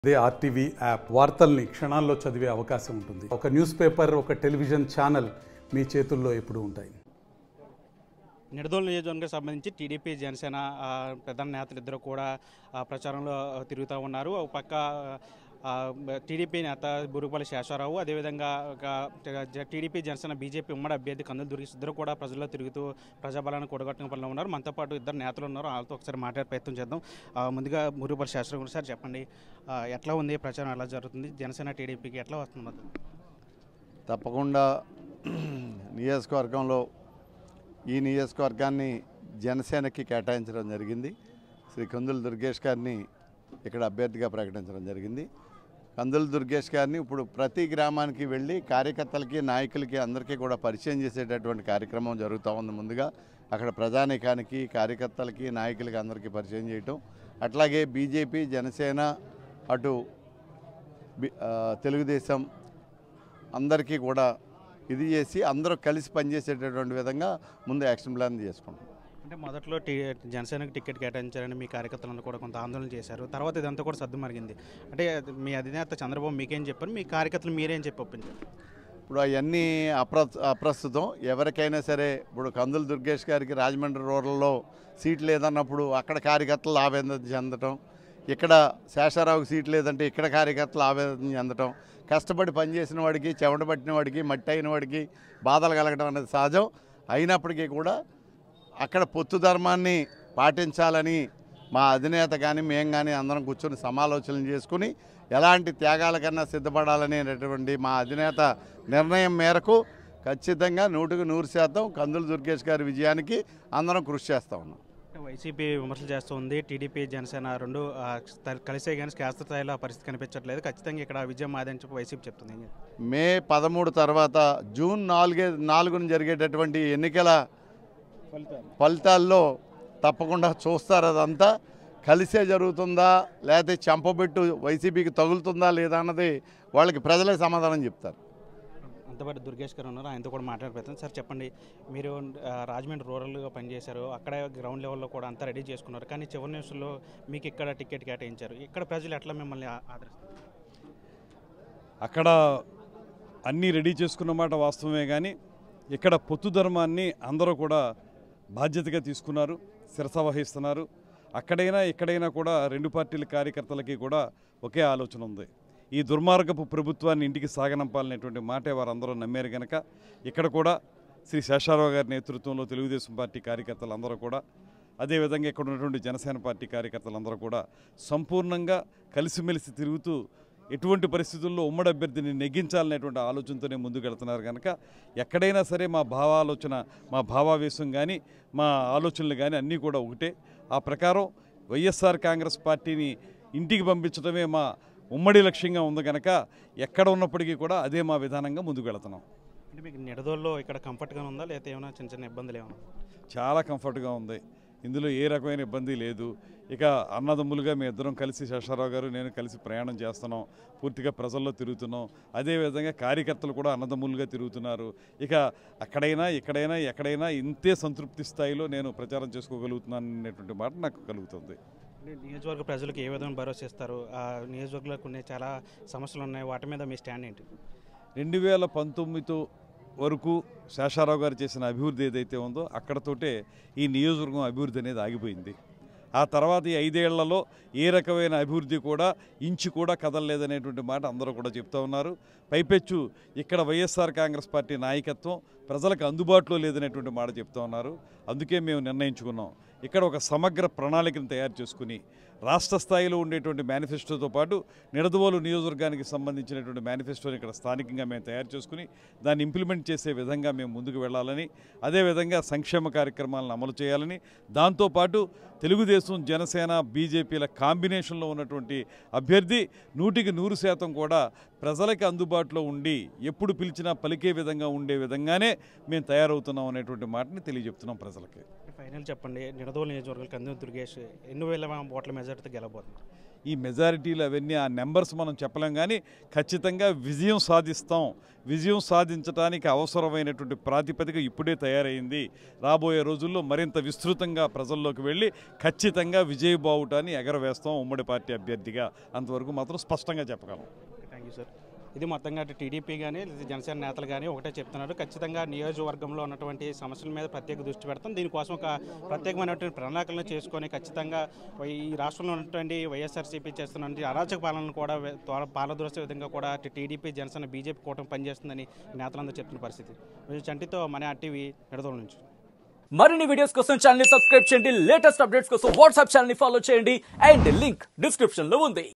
అదే RTV app వార్తల్ని క్షణాల్లో చదివే అవకాశం ఉంటుంది ఒక న్యూస్ పేపర్ ఒక టెలివిజన్ ఛానల్ మీ చేతుల్లో ఎప్పుడూ ఉంటాయి నిడదోలు నియోజకవర్గానికి సంబంధించి టీడీపీ జనసేన ఆ, ప్రధాన నేతలు ఇద్దరు కూడా ఆ, ప్రచారంలో ఆ, తిరుగుతూ ఉన్నారు ఒక పక్క ఆ, టీడీపీ నేత బురుగుపల్లి శేషారావు అదేవిధంగా ఒక జ- టీడీపీ జనసేన బీజేపీ ఉమ్మడి అభ్యర్థి కందులు దుర్గేష్ ఇద్దరు కూడా ప్రజల్లో తిరుగుతూ ప్రజాబలాన్ని కూడగట్టిన పనిలో ఉన్నారు మనతో పాటు ఇద్దరు నేతలు ఉన్నారు వాళ్ళతో ఒకసారి మాట్లాడే ప్రయత్నం చేద్దాం ఆ, ముందుగా బురుగుపల్లి శేషారావు గురించి సార్ చెప్పండి ఆ, ఎట్లా ఉంది ప్రచారం ఎలా జరుగుతుంది జనసేన టీడీపీకి ఎట్లా వస్తుంది మద్దతు? తప్పకుండా నియోజకవర్గంలో ఈ నియోజకవర్గాన్ని జనసేనకి కేటాయించడం జరిగింది శ్రీ కందుల దుర్గేష్ గారిని ఇక్కడ అభ్యర్థిగా ప్రకటించడం జరిగింది కందుల దుర్గేష్ గారిని ఇప్పుడు ప్రతి గ్రామానికి వెళ్ళి కార్యకర్తలకి నాయకులకి అందరికీ కూడా పరిచయం చేసేటటువంటి కార్యక్రమం జరుగుతూ ఉంది ముందుగా అక్కడ ప్రజానీకానికి కార్యకర్తలకి నాయకులకి అందరికీ పరిచయం చేయటం అట్లాగే బీజేపీ జనసేన అటు బి- ఆ, తెలుగుదేశం అందరికీ కూడా ఇది చేసి అందరూ కలిసి పనిచేసేటటువంటి విధంగా ముందు యాక్షన్ ప్లాన్ చేసుకుంటాం అంటే మొదట్లో టీ జనసేనకు టికెట్ కేటాయించారని మీ కార్యకర్తలను కూడా కొంత ఆందోళన చేశారు తర్వాత ఇదంతా కూడా సర్దు మరిగింది అంటే మీ అధినేత చంద్రబాబు మీకేం చెప్పారు మీ కార్యకర్తలు మీరేం చెప్పి ఒప్పించారు ఇప్పుడు అవన్నీ అప్ర అప్రస్తుతం ఎవరికైనా సరే ఇప్పుడు కందుల దుర్గేష్ గారికి రాజమండ్రి రూరల్లో సీట్ లేదన్నప్పుడు అక్కడ కార్యకర్తలు ఆవేదన చెందటం ఇక్కడ శేషారావుకి సీట్ లేదంటే ఇక్కడ కార్యకర్తలు ఆవేదన చెందటం కష్టపడి పనిచేసిన వాడికి చెమట పట్టిన వాడికి మట్టి అయిన వాడికి బాధలు కలగడం అనేది సహజం అయినప్పటికీ కూడా అక్కడ పొత్తు ధర్మాన్ని పాటించాలని మా అధినేత కానీ మేము కానీ అందరం కూర్చొని సమాలోచనలు చేసుకుని ఎలాంటి త్యాగాల కన్నా సిద్ధపడాలనేటటువంటి మా అధినేత నిర్ణయం మేరకు ఖచ్చితంగా నూటికి నూరు శాతం కందుల దుర్గేష్ గారి విజయానికి అందరం కృషి చేస్తూ ఉన్నాం అంటే వైసీపీ విమర్శలు చేస్తుంది టీడీపీ జనసేన రెండు ఆ, త- కలిసే కానీ శాస్త్రస్థాయిలో ఆ పరిస్థితి కనిపించట్లేదు ఖచ్చితంగా ఇక్కడ విజయం మాదని చెప్పి వైసీపీ చెప్తుంది ఏం చెప్తారు? మే పదమూడు తర్వాత జూన్ నాలుగే నాలుగున జరిగేటటువంటి ఎన్నికల ఫలితాల్లో తప్పకుండా చూస్తారు అదంతా కలిసే జరుగుతుందా లేకపోతే చంపబెట్టు వైసీపీకి తగులుతుందా లేదా అన్నది వాళ్ళకి ప్రజలే సమాధానం చెప్తారు అంతపాటు దుర్గేష్ గారు ఉన్నారు ఆయనతో కూడా మాట్లాడిపోతాం సార్ చెప్పండి మీరు ఆ, రాజమండ్రి రూరల్గా పనిచేశారు అక్కడ గ్రౌండ్ లెవెల్లో కూడా అంతా రెడీ చేసుకున్నారు కానీ చివరి నిమిషంలో మీకు ఇక్కడ టికెట్ కేటాయించారు ఇక్కడ ప్రజలు ఎట్లా మిమ్మల్ని ఆ- ఆదరిస్తారు అక్కడ అన్నీ రెడీ చేసుకున్న మాట వాస్తవమే కానీ ఇక్కడ పొత్తు ధర్మాన్ని అందరూ కూడా బాధ్యతగా తీసుకున్నారు శిరస వహిస్తున్నారు అక్కడైనా ఇక్కడైనా కూడా రెండు పార్టీల కార్యకర్తలకి కూడా ఒకే ఆలోచన ఉంది ఈ దుర్మార్గపు ప్రభుత్వాన్ని ఇంటికి సాగనంపాలనేటువంటి మాటే వారందరూ నమ్మారు గనక ఇక్కడ కూడా శ్రీ శేషారావు గారి నేతృత్వంలో తెలుగుదేశం పార్టీ కార్యకర్తలు అందరూ కూడా అదేవిధంగా ఇక్కడ ఉన్నటువంటి జనసేన పార్టీ కార్యకర్తలందరూ కూడా సంపూర్ణంగా కలిసిమెలిసి తిరుగుతూ ఎటువంటి పరిస్థితుల్లో ఉమ్మడి అభ్యర్థిని నెగ్గించాలనేటువంటి ఆలోచనతోనే ముందుకు వెళ్తున్నారు కనుక ఎక్కడైనా సరే మా భావాలోచన మా భావావేశం కానీ మా ఆలోచనలు కానీ అన్నీ కూడా ఒకటే ఆ ప్రకారం వైఎస్ఆర్ కాంగ్రెస్ పార్టీని ఇంటికి పంపించడమే మా ఉమ్మడి లక్ష్యంగా ఉంది కనుక ఎక్కడ ఉన్నప్పటికీ కూడా అదే మా విధానంగా ముందుకు వెళుతున్నాం అంటే మీకు నిడదోల్లో ఇక్కడ కంఫర్ట్గా ఉందా లేకపోతే ఏమైనా చిన్న చిన్న ఇబ్బందులు ఏమైనా చాలా కంఫర్ట్గా ఉంది ఇందులో ఏ రకమైన ఇబ్బంది లేదు ఇక అన్నదమ్ములుగా మీ ఇద్దరం కలిసి శేషారావు గారు నేను కలిసి ప్రయాణం చేస్తున్నాం పూర్తిగా ప్రజల్లో తిరుగుతున్నాం అదేవిధంగా కార్యకర్తలు కూడా అన్నదమ్ములుగా తిరుగుతున్నారు ఇక అక్కడైనా ఇక్కడైనా ఎక్కడైనా ఇంతే సంతృప్తి స్థాయిలో నేను ప్రచారం చేసుకోగలుగుతున్నాను అనేటువంటి మాట నాకు కలుగుతుంది అంటే నియోజకవర్గ ప్రజలకు ఏ విధంగా భరోసా ఇస్తారు ఆ నియోజకవర్గంలో కొన్ని చాలా సమస్యలు ఉన్నాయి వాటి మీద మీ స్టాండ్ ఏంటి రెండు వేల పంతొమ్మిది వరకు శేషారావు గారు చేసిన అభివృద్ధి ఏదైతే ఉందో అక్కడతోటే ఈ నియోజకవర్గం అభివృద్ధి అనేది ఆగిపోయింది ఆ తర్వాత ఈ ఐదేళ్లలో ఏ రకమైన అభివృద్ధి కూడా ఇంచు కూడా కదలలేదనేటువంటి మాట అందరూ కూడా చెప్తా ఉన్నారు పైపెచ్చు ఇక్కడ వైఎస్ఆర్ కాంగ్రెస్ పార్టీ నాయకత్వం ప్రజలకు అందుబాటులో లేదనేటువంటి మాట చెప్తా ఉన్నారు అందుకే మేము నిర్ణయించుకున్నాం ఇక్కడ ఒక సమగ్ర ప్రణాళికను తయారు చేసుకుని రాష్ట్ర స్థాయిలో ఉండేటువంటి మేనిఫెస్టోతో పాటు నిడదవోలు నియోజకవర్గానికి సంబంధించినటువంటి మేనిఫెస్టోని ఇక్కడ స్థానికంగా మేము తయారు చేసుకుని దాన్ని ఇంప్లిమెంట్ చేసే విధంగా మేము ముందుకు వెళ్ళాలని అదేవిధంగా సంక్షేమ కార్యక్రమాలను అమలు చేయాలని దాంతోపాటు తెలుగుదేశం జనసేన బీజేపీల కాంబినేషన్లో ఉన్నటువంటి అభ్యర్థి నూటికి నూరు శాతం కూడా ప్రజలకి అందుబాటులో ఉండి ఎప్పుడు పిలిచినా పలికే విధంగా ఉండే విధంగానే మేము తయారవుతున్నాం అనేటువంటి మాటని తెలియజెప్తున్నాం ప్రజలకి ఫైనల్ చెప్పండి నిడదోలు నియోజకవర్గాలు కందు దుర్గేష్ ఎన్ని వేల ఓట్ల మెజార్టీతో గెలబోతుంది ఈ మెజారిటీలు అవన్నీ ఆ నెంబర్స్ మనం చెప్పలేం కానీ ఖచ్చితంగా విజయం సాధిస్తాం విజయం సాధించడానికి అవసరమైనటువంటి ప్రాతిపదిక ఇప్పుడే తయారైంది రాబోయే రోజుల్లో మరింత విస్తృతంగా ప్రజల్లోకి వెళ్ళి ఖచ్చితంగా విజయ బావుటాన్ని ఎగరవేస్తాం ఉమ్మడి పార్టీ అభ్యర్థిగా అంతవరకు మాత్రం స్పష్టంగా చెప్పగలం థ్యాంక్ యూ సార్ ఇది మొత్తంగా అటు టీడీపీ కానీ లేదా జనసేన నేతలు కానీ ఒకటే చెప్తున్నారు ఖచ్చితంగా నియోజకవర్గంలో ఉన్నటువంటి సమస్యల మీద ప్రత్యేక దృష్టి పెడతాం దీనికోసం ఒక ప్రత్యేకమైనటువంటి ప్రణాళికలను చేసుకొని ఖచ్చితంగా ఈ రాష్ట్రంలో ఉన్నటువంటి వైఎస్ఆర్సీపీ చేస్తున్నటువంటి అరాచక పాలనను కూడా వే- త్వర పాలదూరసే విధంగా కూడా అటు టీడీపీ జనసేన బీజేపీ కూటమి పనిచేస్తుందని నేతలందరూ చెప్తున్న పరిస్థితి కొంచెం చంటితో మన టీవీ నిడదోల నుంచి మరిన్ని వీడియోస్ కోసం ఛానల్ ని సబ్స్క్రైబ్ చేయండి లేటెస్ట్ అప్డేట్స్ కోసం వాట్సాప్ ఛానల్ ని ఫాలో చేయండి అండ్ లింక్ డిస్క్రిప్షన్ లో ఉంది